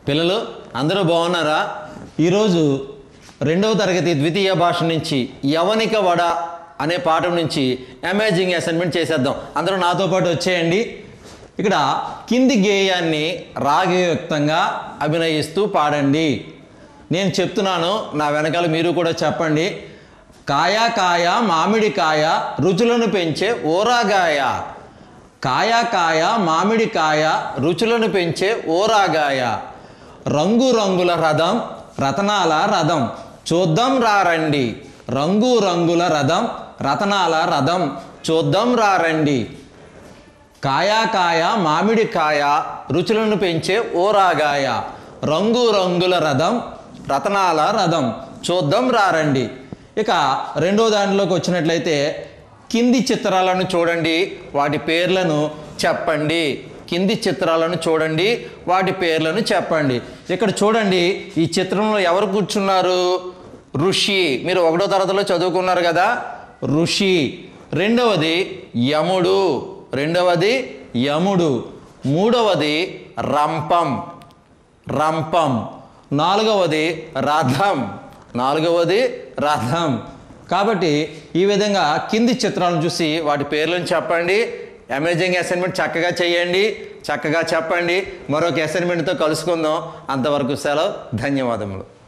పిల్లలు అందరూ బాగున్నారా ఈరోజు రెండవ తరగతి ద్వితీయ భాష నుంచి యవనిక వడ అనే పాఠం నుంచి అమేజింగ్ అసైన్మెంట్ చేసేద్దాం అందరూ నాతో పాటు వచ్చేయండి ఇక్కడ కింది గేయాన్ని రాగయుక్తంగా అభినయిస్తూ పాడండి నేను చెప్తున్నాను నా వెనకాల మీరు కూడా చెప్పండి కాయ కాయ మామిడి కాయ రుచులను పెంచే ఓరాగాయ కాయ కాయ మామిడి కాయ రుచులను పెంచే ఓరాగాయ రంగు రంగుల రథం రతనాల రథం చూద్దాం రారండి రంగు రంగుల రథం రతనాల రథం చూద్దాం రారండి కాయ కాయ మామిడి కాయ రుచులను పెంచే ఓరాగాయ రంగు రంగుల రథం రతనాల రథం చూద్దాం రారండి ఇక రెండో దాంట్లోకి వచ్చినట్లయితే కింది చిత్రాలను చూడండి వాటి పేర్లను చెప్పండి కింది చిత్రాలను చూడండి వాటి పేర్లను చెప్పండి ఇక్కడ చూడండి ఈ చిత్రంలో ఎవరు కూర్చున్నారు ఋషి మీరు ఒకటో తరగతిలో చదువుకున్నారు కదా ఋషి రెండవది యముడు రెండవది యముడు మూడవది రంపం రంపం నాలుగవది రథం నాలుగవది రథం కాబట్టి ఈ విధంగా కింది చిత్రాలను చూసి వాటి పేర్లను చెప్పండి అమేజింగ్ అసైన్మెంట్ చక్కగా చేయండి చక్కగా చెప్పండి మరొక అసైన్మెంట్తో కలుసుకుందాం అంతవరకు సెలవు ధన్యవాదములు